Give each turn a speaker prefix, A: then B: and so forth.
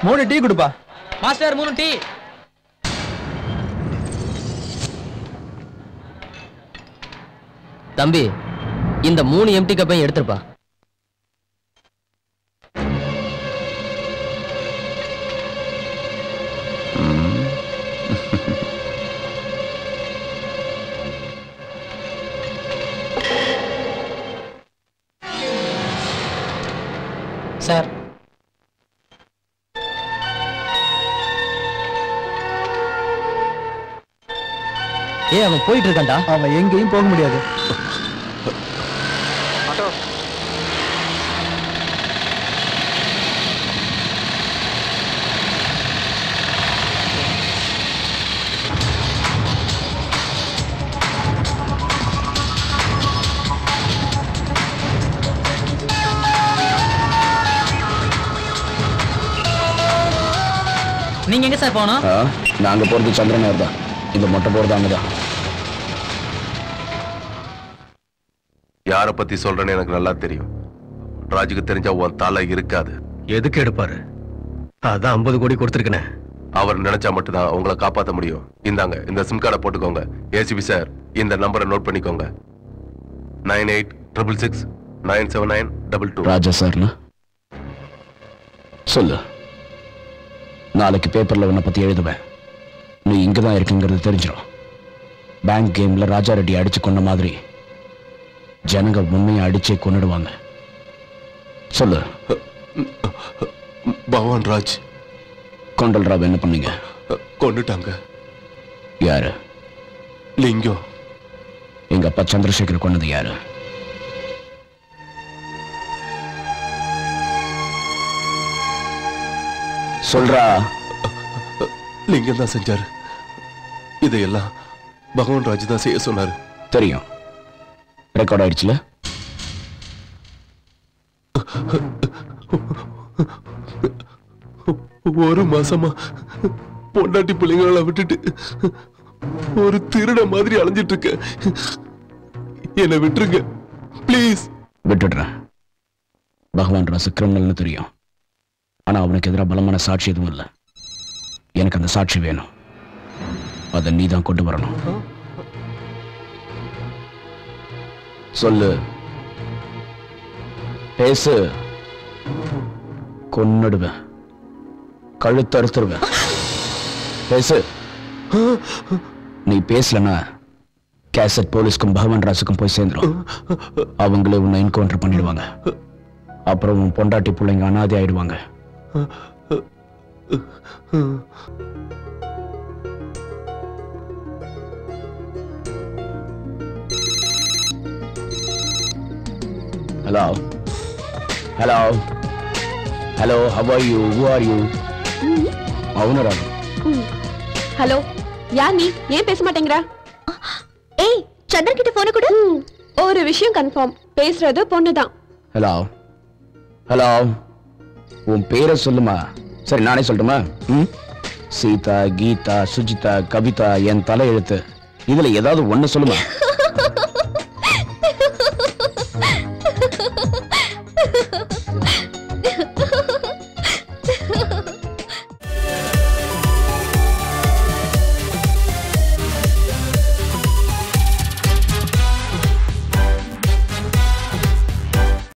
A: மூணு டீ கொடுப்பா
B: மாஸ்டர் மூணு டீ
C: தம்பி இந்த மூணு எம்டி கப்பையும் எடுத்துருப்பா
B: சார்
C: ஏ அவன் போயிட்டு இருக்கான்டா
A: அவன் எங்கேயும் போக முடியாது
B: நீங்க எங்க சார் போகணும்
D: ஆ, நாங்க போறது சந்திரநகர் தான் இந்த மொட்டை போறது அங்கதான்
E: யார பத்தி சொல்றேன்னு எனக்கு நல்லா தெரியும் ராஜுக்கு தெரிஞ்சா உன் தலை இருக்காது
F: எதுக்கு எடுப்பாரு அதான் ஐம்பது கோடி கொடுத்துருக்கனே
E: அவர் நினைச்சா மட்டும்தான் உங்களை காப்பாத்த முடியும் இந்தாங்க இந்த சிம் கார்டை போட்டுக்கோங்க ஏசிபி சார் இந்த நம்பரை நோட் பண்ணிக்கோங்க nine eight triple six nine seven nine double two
D: Raja சார்னா சொல்லு நாளைக்கு பேப்பர்ல உன்னை பத்தி எழுதுவேன் நீ இங்க தான் இருக்குங்கிறது தெரிஞ்சிடும் பேங்க் கேம்ல ராஜா ரெட்டி அடிச்சு கொண்ட மாதிரி ஜனங்க உண்மையை அடிச்சே கொன்னுடுவாங்க சொல்லு
E: பவான் ராஜ்
D: கொண்டல் ராவ் என்ன பண்ணீங்க
E: கொண்டுட்டாங்க
D: யாரு
E: லிங்கம்
D: எங்க அப்பா சந்திரசேகர் கொன்னது யாரு சொல்றா
E: லிங்கம் தான் செஞ்சாரு இதையெல்லாம் பகவான் ராஜ் தான் செய்ய சொன்னாரு
D: தெரியும் ரெக்கார்ட் ஆயிடுச்சுல
E: ஒரு மாசமா பொண்டாட்டி பிள்ளைங்கள விட்டுட்டு ஒரு திருட மாதிரி அலைஞ்சிட்டு இருக்க என்னை விட்டுருங்க ப்ளீஸ்
D: விட்டுடுறேன் பகவான் ராசு கிரிமினல்னு தெரியும் ஆனா அவனுக்கு எதிராக பலமான சாட்சி எதுவும் இல்லை எனக்கு அந்த சாட்சி வேணும் அதை நீ தான் கொண்டு வரணும் சொல்லு பேசு கொன்னுடுவேன் கழுத்து அறுத்துருவேன் பேசு நீ பேசலனா கேசட் போலீஸ்க்கும் பகவான் ராசுக்கும் போய் சேர்ந்துரும் அவங்களே உன்னை என்கவுண்டர் பண்ணிடுவாங்க அப்புறம் உன் பொண்டாட்டி பிள்ளைங்க அனாதை ஆயிடுவாங்க hello hello hello how are you who are you Mounaragam
G: hello யார் நீ ஏன் பேச மாட்டேங்கிற ஏய் சந்திரன் கிட்ட போன கூட ஒரு விஷயம் கன்ஃபார்ம் பேசுறது பொண்ணுதான்
D: ஹலோ ஹலோ உன் பேரை சொல்லுமா சரி நானே சொல்லட்டுமா ம் சீதா கீதா சுஜிதா கவிதா என் தலை எழுத்து இதுல ஏதாவது ஒண்ணு சொல்லுமா